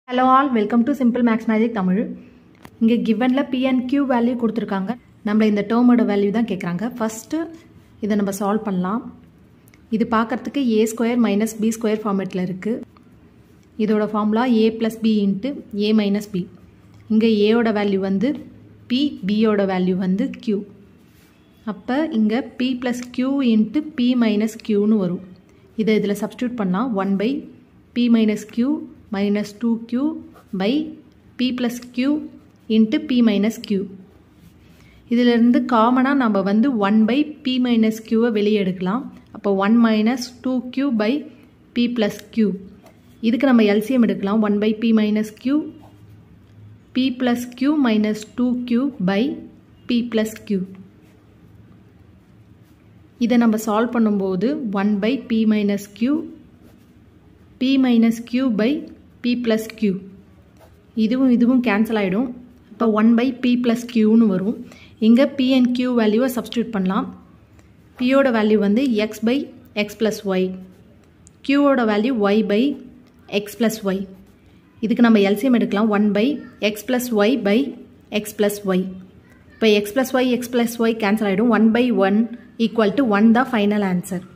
hello all welcome to simple maths magic Tamil இங்கே கிவனில் p and q value கொடுத்துருக்காங்க நம்மளை இந்த டேர்மோட வேல்யூ தான் கேட்குறாங்க ஃபஸ்ட்டு இதை நம்ம சால்வ் பண்ணலாம் இது பார்க்குறதுக்கு a square minus b square ஃபார்மேட்டில் இருக்குது இதோட formula a plus b into a minus b இங்கே ஏயோட வேல்யூ வந்து பி பியோட வேல்யூ வந்து கியூ அப்போ இங்கே p plus q into p minus கியூன்னு வரும் இதை இதில் சப்ஸ்டியூட் பண்ணால் one by p minus q minus two q by p plus q into p minus q இதிலிருந்து காமனாக நம்ம வந்து ஒன் பை பி மைனஸ் கியூவை வெளியே எடுக்கலாம் அப்போ one minus two q by p plus q இதுக்கு நம்ம எல்சிஎம் எடுக்கலாம் one by p minus q p plus q minus two q by p plus q இதை நம்ம சால்வ் பண்ணும்போது one by p minus q p minus q by p plus q இதுவும் இதுவும் cancel ஆகிடும் இப்போ ஒன் பை பி ப்ளஸ் கியூன்னு வரும் இங்கே பி அண்ட் கியூ வேல்யூவை சப்ஸ்டியூட் பண்ணலாம் பியோட வேல்யூ வந்து x by x plus Y கியூவோட value y by x plus y இதுக்கு நம்ம எல்சிஎம் எடுக்கலாம் one by x plus y by x plus y இப்போ x plus y x plus y cancel ஆகிடும் one by one equal to one தான் final answer